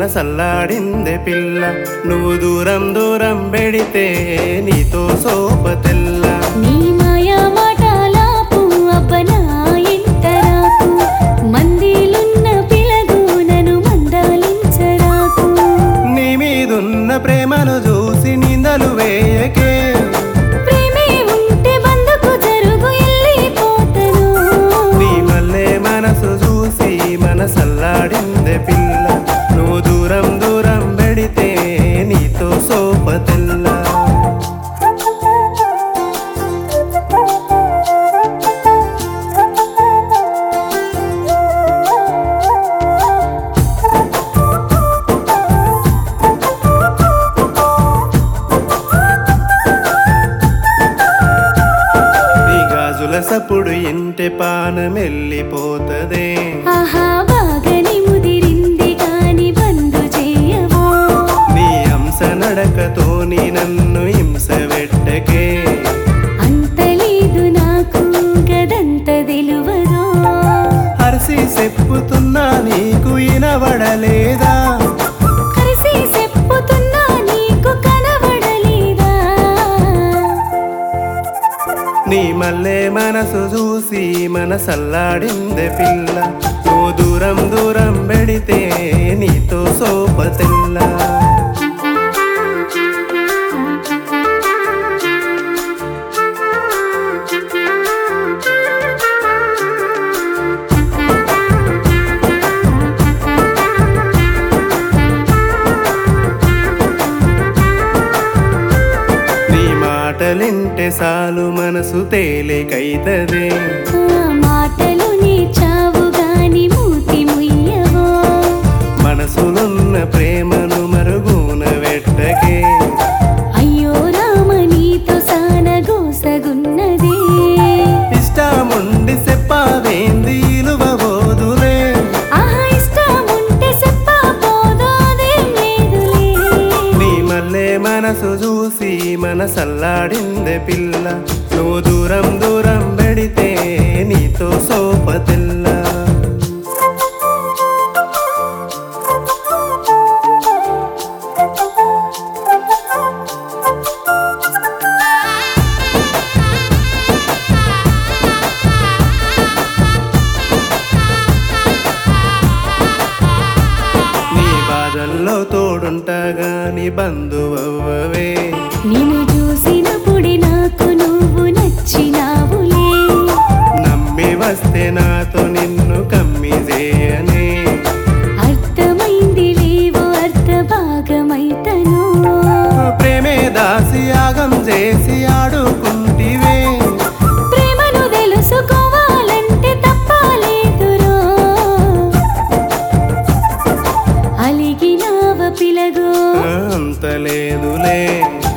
మనసల్లాడిందే పిల్ల నువ్వు దూరం దూరం పెడితే నీతో సోపతెల్ల నీ మాయా మాటలాపు అబ్బనా ఎంటరాకు మందిలున్న పిలగు నన్ను మందాలించరాకు నీ మీదున్న ప్రేమను చూసి నిందలు వేయకే ప్రేమే ఉంటే బందుకు జరుగు వెళ్ళిపోతను నీ మల్లె మనసు చూసి మనసల్లాడిందే పిల్ల నువ్వు దూరం దూరం పెడితే నీతో సోపతెల్ల నీ గాజుల సప్పుడు ఇంటి పానం వెళ్ళిపోతదే ఆహా బాగని ముదిరింది కాని బంధు చేయవో నీ అంశ నడకతోని నన్ను హింస పెట్టకే అంత లేదు నాకు గదంత తెలువదో హరిసి చెప్పుతున్నా నీకు ఇనబడలేదా కలిసి చెప్పుతున్నా నీకు కనబడలేదా నీ మల్లె మనసు చూసి మనసల్లాడిందే పిల్ల నువ్వు దూరం దూరం పెడితే నీతో సోపతెల్లా నీ మాటలింటే సాలు మనసు తేలికైతదే ఆ మాటలు నేర్చావు గాని మూతి ముయ్యవో మనసులున్న ప్రేమను మరుగున పెట్టకే అయ్యో రామ నీతో సాన గోసగున్నదే ఇష్టముండి చెప్పావేంది ఇలువబోదులే ఆహా ఇష్టముంటే చెప్పా పోదో అదేం లేదులే నీ మల్లె మనసు చూసి మనసల్లాడిందే పిల్ల నువ్వు దూరం దూరం పెడితే నీతో సోపతిల్లా నీ బాధల్లో తోడుంటా గాని బంధువవ్వవే నిన్ను చూసినప్పుడే నాకు నువ్వు నచ్చినావులే నమ్మి వస్తే నాతో నిన్ను కమ్మి చేయనే అర్థమైంది లేవో అర్థ భాగమైతను ప్రేమే దాసి యాగం చేసి ఆడుకుంటివే ప్రేమను తెలుసుకోవాలంటే తప్పలేదురో అలిగినావ పిలగో అంత లేదులే